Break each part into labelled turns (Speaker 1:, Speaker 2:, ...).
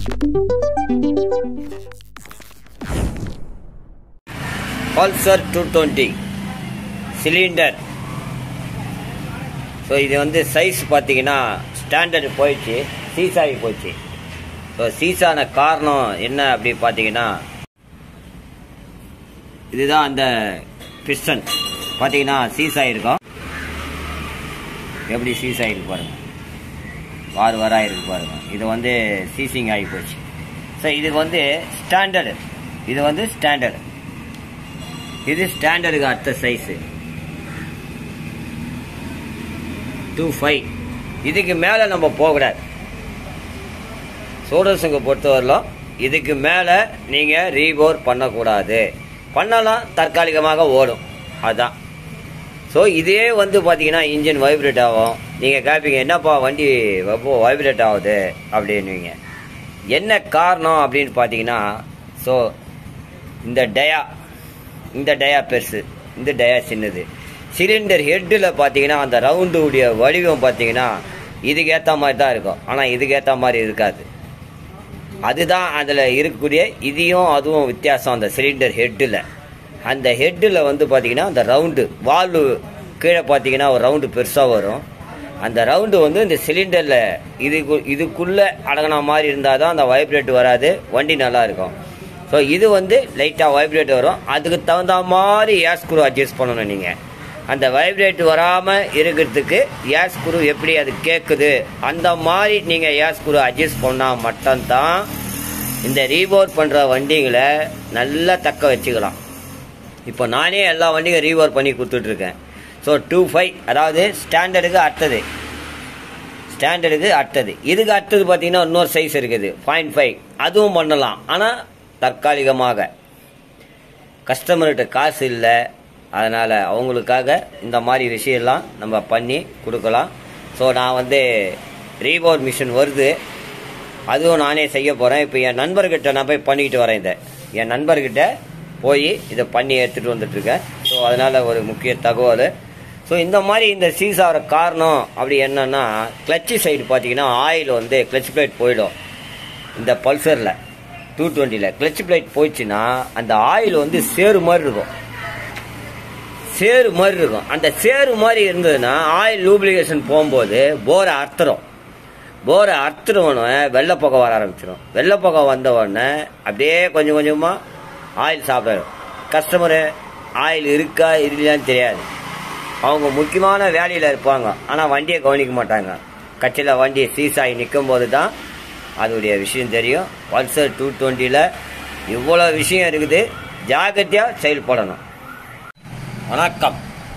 Speaker 1: Pulsar two twenty cylinder so இது வந்து size பார்த்தீங்கன்னா ஸ்டாண்டர்டு போயிடுச்சு சீசாகி போச்சு ஸோ சீசான காரணம் என்ன அப்படி பார்த்தீங்கன்னா இதுதான் அந்த பிஸ்டன் பார்த்தீங்கன்னா சீசாக இருக்கும் எப்படி சீசாக இருக்கு பாருங்க வார் வாராக இருக்கு பாருங்க இது வந்து சீசிங் ஆகி போச்சு ஸோ இது வந்து ஸ்டாண்டர்டு இது வந்து ஸ்டாண்டர்டு இது ஸ்டாண்டர்டுக்கு அடுத்த சைஸு டூ ஃபைவ் இதுக்கு மேலே நம்ம போகக்கூடாது சோடசுங்க பொறுத்தவரையிலும் இதுக்கு மேலே நீங்கள் ரீபோர் பண்ணக்கூடாது பண்ணலாம் தற்காலிகமாக ஓடும் அதுதான் ஸோ இதே வந்து பார்த்தீங்கன்னா இன்ஜின் வைப்ரேட் ஆகும் நீங்கள் கேட்பீங்க என்னப்பா வண்டி ரொம்ப வைப்ரேட் ஆகுது அப்படின்னுவீங்க என்ன காரணம் அப்படின்னு பார்த்தீங்கன்னா ஸோ இந்த டயா இந்த டயா பெருசு இந்த டயா சின்னது சிலிண்டர் ஹெட்டில் பார்த்தீங்கன்னா அந்த ரவுண்டு உடைய வடிவம் பார்த்தீங்கன்னா இதுக்கு ஏற்ற மாதிரி தான் இருக்கும் ஆனால் இதுக்கு ஏற்ற மாதிரி இருக்காது அதுதான் அதில் இருக்கக்கூடிய இதையும் அதுவும் வித்தியாசம் அந்த சிலிண்டர் ஹெட்டில் அந்த ஹெட்டில் வந்து பார்த்தீங்கன்னா அந்த ரவுண்டு வால்வு கீழே பார்த்தீங்கன்னா ஒரு ரவுண்டு பெருசாக வரும் அந்த ரவுண்டு வந்து இந்த சிலிண்டரில் இதுக்கு இதுக்குள்ளே அடங்கின மாதிரி இருந்தால் தான் அந்த வைப்ரேட் வராது வண்டி நல்லா இருக்கும் ஸோ இது வந்து லைட்டாக வைப்ரேட் வரும் அதுக்கு தகுந்த மாதிரி ஏர் ஸ்க்ரூ அட்ஜஸ்ட் பண்ணணும் நீங்கள் அந்த வைப்ரேட் வராமல் இருக்கிறதுக்கு ஏர் ஸ்க்ரூ எப்படி அது கேட்குது அந்த மாதிரி நீங்கள் ஏர் ஸ்க்ரூ அட்ஜஸ்ட் பண்ணால் மட்டும்தான் இந்த ரீபோர் பண்ணுற வண்டிகளை நல்லா தக்க வச்சுக்கலாம் இப்போ நானே எல்லா வண்டியும் ரீபோர் பண்ணி கொடுத்துட்ருக்கேன் ஸோ டூ ஃபைவ் அதாவது ஸ்டாண்டர்டுக்கு அடுத்தது ஸ்டாண்டர்டுக்கு அடுத்தது இதுக்கு அடுத்தது பார்த்தீங்கன்னா இன்னொரு சைஸ் இருக்குது பாயிண்ட் ஃபைவ் அதுவும் பண்ணலாம் ஆனால் தற்காலிகமாக கஸ்டமர்கிட்ட காசு இல்லை அதனால் அவங்களுக்காக இந்த மாதிரி விஷயம்லாம் நம்ம பண்ணி கொடுக்கலாம் ஸோ நான் வந்து ரீபோர் மிஷின் வருது அதுவும் நானே செய்ய போகிறேன் இப்போ என் நண்பர்கிட்ட நான் போய் பண்ணிக்கிட்டு வரேன் இதை என் நண்பர்கிட்ட போய் இதை பண்ணி எடுத்துகிட்டு வந்துட்டுருக்கேன் ஸோ அதனால் ஒரு முக்கிய தகவல் ஸோ இந்த மாதிரி இந்த சீஸ் ஆகிற காரணம் அப்படி என்னன்னா கிளச்சு சைடு பார்த்தீங்கன்னா ஆயில் வந்து கிளச் பிளேட் போயிடும் இந்த பல்சரில் டூ டுவெண்ட்டியில் கிளச் பிளேட் போயிடுச்சுன்னா அந்த ஆயில் வந்து சேறு மாதிரி இருக்கும் சேறு மாதிரி இருக்கும் அந்த சேறு மாதிரி இருந்ததுன்னா ஆயில் லூப்ளிகேஷன் போகும்போது போரை அறுத்துரும் போரை அறுத்துருவனே வெள்ளைப்பொகை வர ஆரம்பிச்சிடும் வெள்ளைப்பொகை வந்த உடனே அப்படியே கொஞ்சம் கொஞ்சமாக ஆயில் சாப்பிடும் கஸ்டமரு ஆயில் இருக்கா இல்லையான்னு தெரியாது அவங்க முக்கியமான வேலையில் இருப்பாங்க ஆனால் வண்டியை கவனிக்க மாட்டாங்க கட்சியில் வண்டி சீஸ் ஆகி நிற்கும் போது தான் அதோடைய விஷயம் தெரியும் பல்சர் டூ டுவெண்ட்டியில் இவ்வளோ விஷயம் இருக்குது ஜாக்கிரதையாக செயல்படணும் வணக்கம்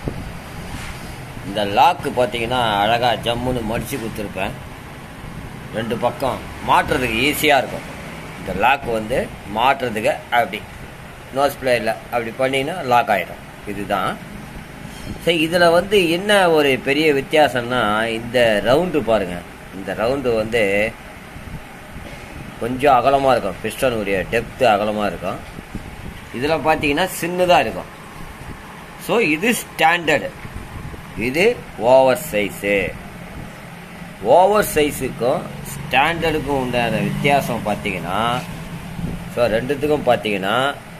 Speaker 1: இந்த லாக்கு பார்த்தீங்கன்னா அழகாக ஜம்முன்னு மடித்து கொடுத்துருப்பேன் ரெண்டு பக்கம் மாட்டுறதுக்கு ஈஸியாக இருக்கும் இந்த லாக் வந்து மாட்டுறதுக்கு அப்படி நோஸ் பிளேயரில் அப்படி பண்ணிங்கன்னா லாக் ஆகிடும் இதுதான் சரி இதில் வந்து என்ன ஒரு பெரிய வித்தியாசம்னா இந்த ரவுண்டு பாருங்கள் இந்த ரவுண்டு வந்து கொஞ்சம் அகலமாக இருக்கும் பிஸ்டனுடைய டெப்த்து அகலமாக இருக்கும் இதில் பார்த்தீங்கன்னா சின்னதாக இருக்கும் ஸோ இது ஸ்டாண்டர்டு இது ஓவர் சைஸு ஓவர் சைஸுக்கும் ஸ்டாண்டர்டுக்கும் உண்டான வித்தியாசம் பார்த்தீங்கன்னா ஸோ ரெண்டுத்துக்கும் பார்த்தீங்கன்னா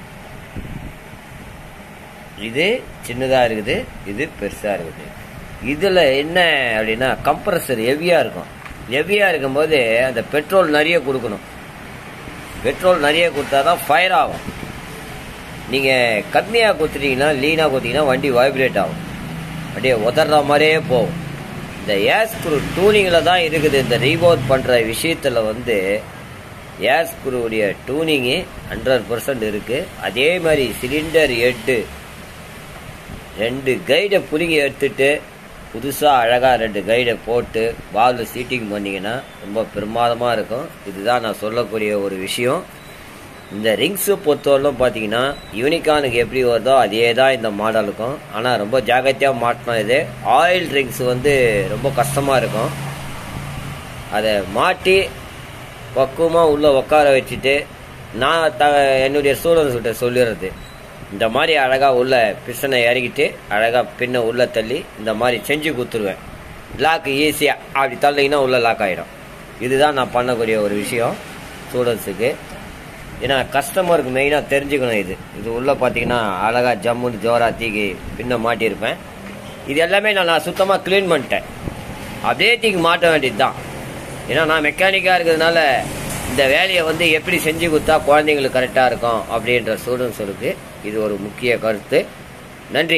Speaker 1: இது சின்னதாக இருக்குது இது பெருசாக இருக்குது இதில் என்ன அப்படின்னா கம்ப்ரஸர் ஹெவியாக இருக்கும் ஹெவியாக இருக்கும்போது அந்த பெட்ரோல் நிறைய கொடுக்கணும் பெட்ரோல் நிறைய கொடுத்தா தான் ஃபயர் ஆகும் நீங்கள் கம்மியாக கொடுத்துட்டீங்கன்னா லீனாக கொடுத்தீங்கன்னா வண்டி வைப்ரேட் ஆகும் அப்படியே உதற மாதிரியே போகும் இந்த ஏர் ஸ்க்ரூ டூனிங்கில் தான் இருக்குது இந்த ரீபோட் பண்ணுற விஷயத்தில் வந்து ஏர் ஸ்க்ரூவுடைய டூனிங்கு ஹண்ட்ரட் பர்சன்ட் இருக்குது அதே மாதிரி சிலிண்டர் ஹெட்டு ரெண்டு கைடை புடுங்கி எடுத்துட்டு புதுசாக அழகாக ரெண்டு கைடை போட்டு வால்வு சீட்டிங் பண்ணிங்கன்னா ரொம்ப பிரமாதமாக இருக்கும் இதுதான் நான் சொல்லக்கூடிய ஒரு விஷயம் இந்த ரிங்ஸை பொறுத்தவரையிலும் பார்த்தீங்கன்னா யூனிகானுக்கு எப்படி வருதோ அதே தான் இந்த மாடலுக்கும் ஆனால் ரொம்ப ஜாகிரதையாக மாட்டணும் இது ஆயில் ரிங்ஸ் வந்து ரொம்ப கஷ்டமாக இருக்கும் அதை மாட்டி பக்குவமாக உள்ளே உட்கார வச்சுட்டு நான் த என்னுடைய ஸ்டூடெண்ட்ஸ் கிட்ட சொல்லிடுறது இந்த மாதிரி அழகாக உள்ள பிஸ்டனை இறக்கிட்டு அழகாக பின்ன உள்ளே தள்ளி இந்த மாதிரி செஞ்சு கொடுத்துருவேன் லாக் ஈஸியாக அப்படி தள்ளிங்கன்னா உள்ளே லாக் ஆகிடும் இதுதான் நான் பண்ணக்கூடிய ஒரு விஷயம் ஸ்டூடெண்ட்ஸுக்கு ஏன்னா கஸ்டமருக்கு மெயினாக தெரிஞ்சுக்கணும் இது இது உள்ளே பார்த்தீங்கன்னா அழகாக ஜம்முன்னு ஜோரா தீக்கி பின்ன மாட்டியிருப்பேன் இது எல்லாமே நான் நான் சுத்தமாக க்ளீன் பண்ணிட்டேன் அப்படியே தீக்கி மாட்ட வேண்டியது தான் ஏன்னா நான் மெக்கானிக்காக இருக்கிறதுனால இந்த வேலையை வந்து எப்படி செஞ்சு கொடுத்தா குழந்தைங்களுக்கு கரெக்டாக இருக்கும் அப்படின்ற ஸ்டூடெண்ட்ஸுக்கு இது ஒரு முக்கிய கருத்து நன்றி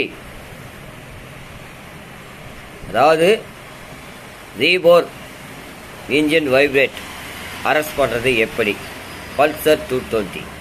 Speaker 1: அதாவது ரீபோர் இன்ஜின் வைப்ரேட் அரெஸ்ட் பண்ணுறது எப்படி பல்சர் டூ டுவெண்ட்டி